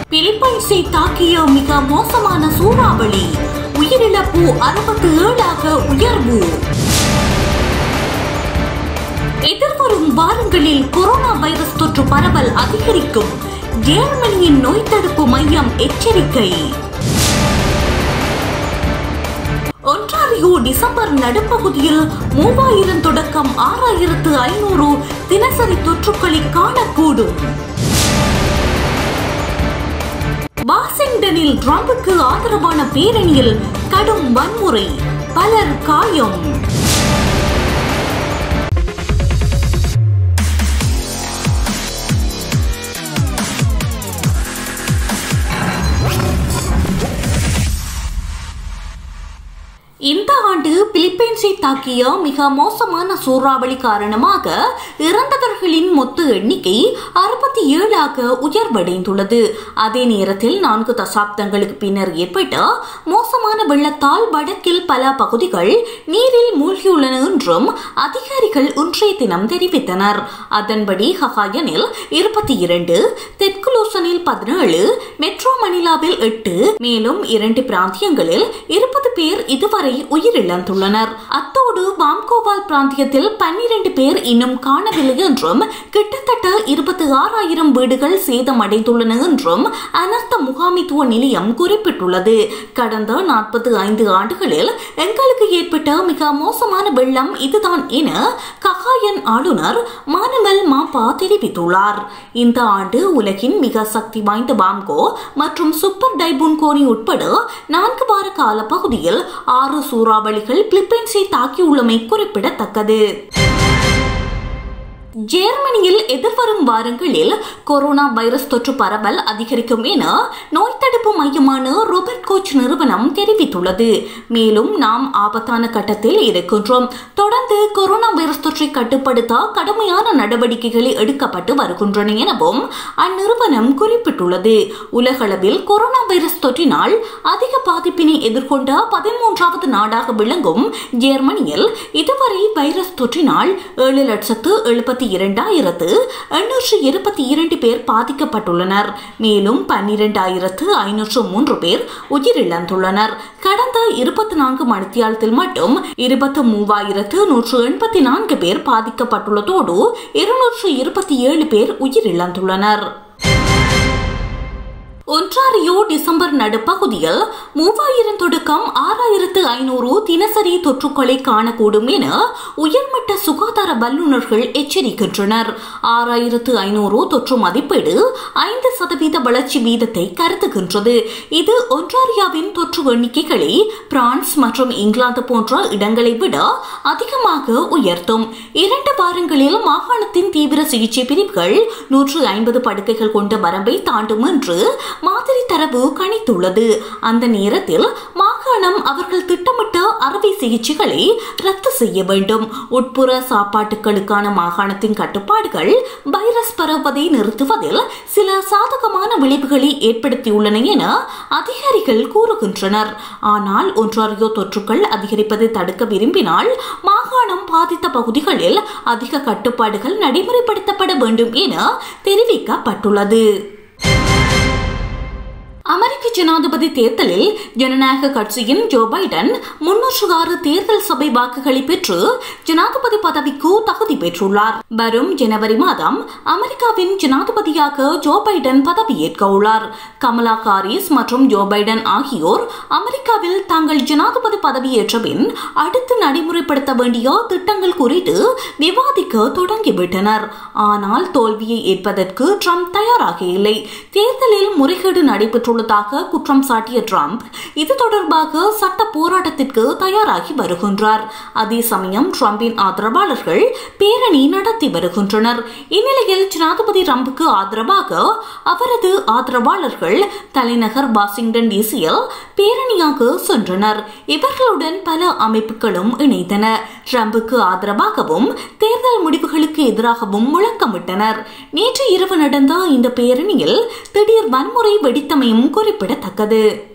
பிலிப்பைன்ஸை தாக்கிய மிக மோசமான சூறாவளி உயிரிழப்பு அறுபத்தி ஏழாக உயர்வு எதிர்வரும் வாரங்களில் கொரோனா வைரஸ் தொற்று பரவல் அதிகரிக்கும் ஜெர்மனியின் நோய் தடுப்பு மையம் எச்சரிக்கை ஒன்றாரியோ டிசம்பர் நடுப்பகுதியில் மூவாயிரம் தொடக்கம் ஆறாயிரத்து ஐநூறு தினசரி தொற்றுக்களை காணக்கூடும் வாஷிங்டனில் ட்ரம்புக்கு ஆதரவான பேரணியில் கடும் வன்முறை பலர் காயம் இந்த ஆண்டு பிலிப்பைன்ஸை தாக்கிய மிக மோசமான சூறாவளி காரணமாக இறந்தவர்களின் மொத்த எண்ணிக்கை அறுபத்தி ஏழாக உயர்வடைந்துள்ளது அதே நேரத்தில் நான்கு தசாப்தங்களுக்கு பின்னர் ஏற்பட்ட மோசமான வெள்ளத்தால் வடக்கில் பல பகுதிகள் நீரில் மூழ்கியுள்ளன என்றும் அதிகாரிகள் இன்றைய தினம் தெரிவித்தனர் அதன்படி ஹகாயனில் இருபத்தி இரண்டு தெற்கு லூசனில் பதினேழு மெட்ரோ மணிலாவில் எட்டு மேலும் இரண்டு பிராந்தியங்களில் இருபது பேர் இதுவரை உயிரிழந்துள்ளனர் அத்தோடு பாம்கோவால் பிராந்தியத்தில் பன்னிரண்டு பேர் இன்னும் காணவில்லை என்றும் கிட்டத்தட்ட இருபத்தி ஆறாயிரம் வீடுகள் சேதமடைந்துள்ளன என்றும் அனர்த்த முகாமித்துவ நிலையம் குறிப்பிட்டுள்ளது கடந்த நாற்பத்தி ஐந்து ஆண்டுகளில் எங்களுக்கு ஏற்பட்ட மிக மோசமான வெள்ளம் இதுதான் என ககாயன் ஆளுநர் மானுவல் மாப்பா தெரிவித்துள்ளார் இந்த ஆண்டு உலகின் மிக சக்தி வாய்ந்த பாம்கோ மற்றும் சூப்பர் டைபூன் கோனி உட்பட நான்கு வார கால பகுதியில் ஆறு சூறாவளிகள் பிலிப்பைன்ஸை தாக்கியுள்ளமை குறிப்பிடத்தக்கது ஜெர்மனியில் எதிர்வரும் வாரங்களில் கொரோனா வைரஸ் தொற்று பரவல் அதிகரிக்கும் என நோய் தடுப்பு மையமான ரோபர்ட் கோச் நிறுவனம் தெரிவித்துள்ளது மேலும் நாம் ஆபத்தான கட்டத்தில் இருக்கின்றோம் தொடர்ந்து கொரோனா வைரஸ் தொற்றை கட்டுப்படுத்த கடுமையான நடவடிக்கைகள் எடுக்கப்பட்டு வருகின்றன எனவும் அந்நிறுவனம் குறிப்பிட்டுள்ளது உலகளவில் கொரோனா வைரஸ் தொற்றினால் அதிக பாதிப்பினை எதிர்கொண்ட பதிமூன்றாவது நாடாக விளங்கும் ஜெர்மனியில் இதுவரை வைரஸ் தொற்றினால் ஏழு லட்சத்து எழுபத்தி இரண்டாயிரத்து எண்ணூற்று இருபத்தி இரண்டு பேர் பாதிக்கப்பட்டுள்ளனர் மேலும் பன்னிரெண்டாயிரத்து ஐநூற்று மூன்று பேர் உயிரிழந்துள்ளனர் கடந்த இருபத்தி நான்கு மணித்தியாலத்தில் மட்டும் இருபத்தி மூவாயிரத்து நூற்று எண்பத்தி நான்கு பேர் பாதிக்கப்பட்டுள்ளதோடு இருநூற்று இருபத்தி ஏழு பேர் உயிரிழந்துள்ளனர் ஒன்றாரியோ டிசம்பர் நடுப்பகுதியில் மூவாயிரம் தொடக்கம் ஆறாயிரத்து ஐநூறு தினசரி தொற்றுக்களை காணக்கூடும் என உயர்மட்ட சுகாதார வல்லுநர்கள் எச்சரிக்கின்றனர் ஆறாயிரத்து ஐநூறு தொற்று மதிப்பீடு ஐந்து சதவீத வளர்ச்சி வீதத்தை கருதுகின்றது இது ஒன்றாரியாவின் தொற்று எண்ணிக்கைகளை பிரான்ஸ் மற்றும் இங்கிலாந்து போன்ற இடங்களை விட அதிகமாக உயர்த்தும் இரண்டு வாரங்களில் மாகாணத்தின் தீவிர சிகிச்சை பிரிவுகள் நூற்று ஐம்பது படுக்கைகள் கொண்ட வரம்பை தாண்டும் என்று மாதிரி தரவு கணித்துள்ளது அந்த நேரத்தில் மாகாணம் அவர்கள் திட்டமிட்ட அறுவை சிகிச்சைகளை ரத்து செய்ய வேண்டும் உட்புற சாப்பாட்டுகளுக்கான மாகாணத்தின் கட்டுப்பாடுகள் வைரஸ் பரவுவதை நிறுத்துவதில் சில சாதகமான விளைவுகளை ஏற்படுத்தியுள்ளன என அதிகாரிகள் கூறுகின்றனர் ஆனால் ஒன்றாரியோ தொற்றுக்கள் அதிகரிப்பதை தடுக்க விரும்பினால் மாகாணம் பாதித்த பகுதிகளில் அதிக கட்டுப்பாடுகள் நடைமுறைப்படுத்தப்பட வேண்டும் என தெரிவிக்கப்பட்டுள்ளது அமெரிக்க ஜனாதிபதி தேர்தலில் ஜனநாயக கட்சியின் ஜோ பைடன் முன்னூற்று ஆறு தேர்தல் சபை வாக்குகளை பெற்று ஜனாதிபதி பதவிக்கு தகுதி பெற்றுள்ளார் வரும் ஜனவரி மாதம் அமெரிக்காவின் ஜனாதிபதியாக ஜோ பைடன் பதவியேற்க உள்ளார் கமலா ஹாரிஸ் மற்றும் ஜோ பைடன் ஆகியோர் அமெரிக்காவில் தாங்கள் ஜனாதிபதி பதவியேற்ற பின் அடுத்து நடைமுறைப்படுத்த வேண்டிய திட்டங்கள் குறித்து விவாதிக்க தொடங்கிவிட்டனர் ஆனால் தோல்வியை ஏற்பதற்கு ட்ரம்ப் தயாராக இல்லை தேர்தலில் முறைகேடு நடைபெற்றுள்ள உள்ளதாக குற்றம் சாட்டிய ட்ரம்ப் இது தொடர்பாக சட்ட போராட்டத்திற்கு தயாராகி வருகின்றார் அதே சமயம் ட்ரம்பின் ஆதரவாளர்கள் பேரணி நடத்தி வருகின்றனர் இந்நிலையில் ஜனாதிபதி ட்ரம்புக்கு ஆதரவாக அவரது ஆதரவாளர்கள் தலைநகர் வாஷிங்டன் டிசியில் பேரணியாக சென்றனர் இவர்களுடன் பல அமைப்புகளும் இணைந்தன ட்ரம்புக்கு ஆதரவாகவும் தேர்தல் முடிவுகளுக்கு எதிராகவும் முழக்கமிட்டனர் நேற்று இரவு நடந்த இந்த பேரணியில் திடீர் வன்முறை வெடித்தமையும் குறிப்பிடத்தக்கது